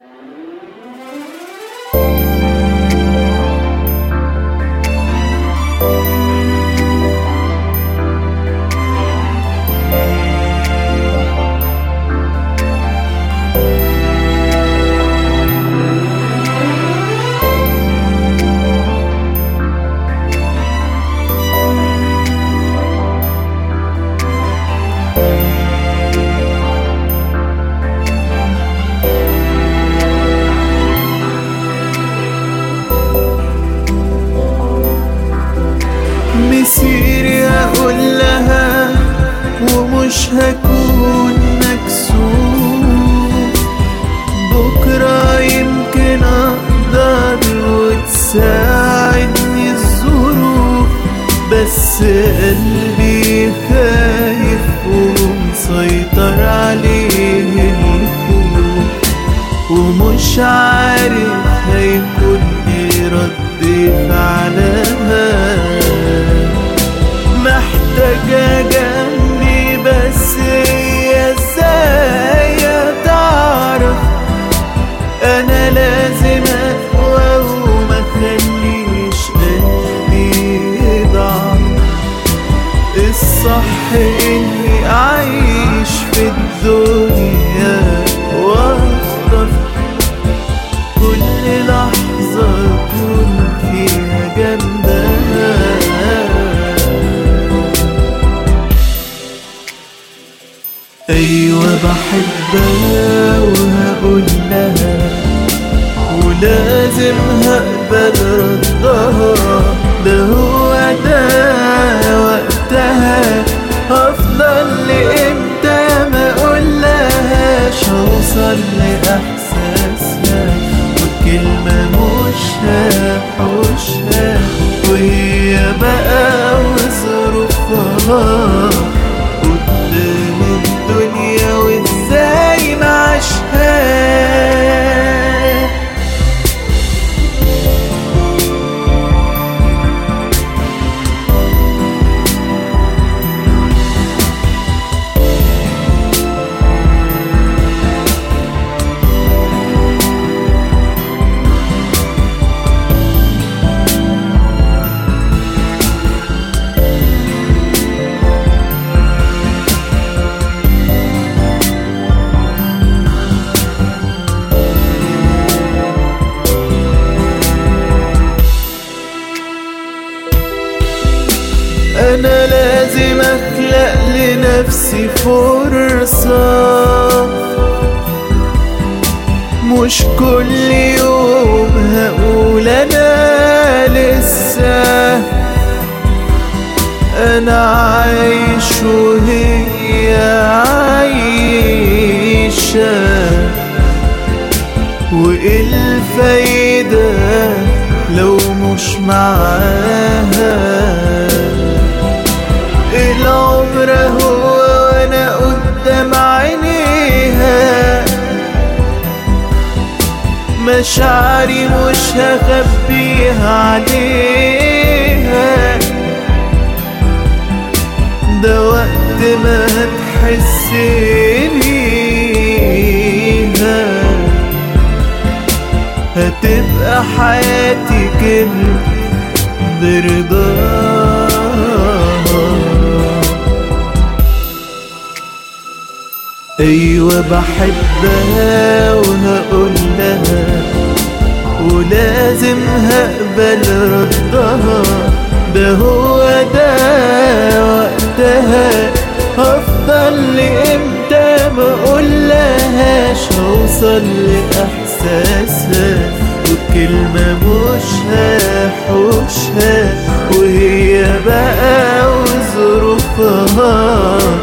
مسيري اقول لها ومش هكون مكسوف بكرة يمكن اقدر وتساعدني الظروف بس قلبي خايف ومسيطر عليه الخوف ومش عارف هيكون ايه رد فعلها محتاجة جنبي بس هي ازاي تعرف انا لازم اقوى وما خليش قلبي يضعف الصح اني اعيش في الدنيا واختار كل لحظة اكون فيها جنبها ايوه بحبها وهقول لها ولازم هقبل ردها ده هو ده وقتها هفضل لامتى ما اقولهاش هوصل لاحساسها والكلمة مش هحوشها وهي بقى وظروفها قدام الدنيا وازاي معاشها انا لازم اخلق لنفسي فرصة مش كل يوم هقول انا لسه انا عايش وهي عايشة وايه الفايدة لو مش معاها العمر هو وانا قدام عينيها مشاعري مش هخبيها عليها ده وقت ما هتحس بيها هتبقى حياتي كده برضاها ايوه بحبها وهقول لها ولازم هقبل ردها ده هو ده وقتها هفضل لامتى ما اقولهاش هوصل لاحساسها والكلمة مش هحوشها وهي بقى وظروفها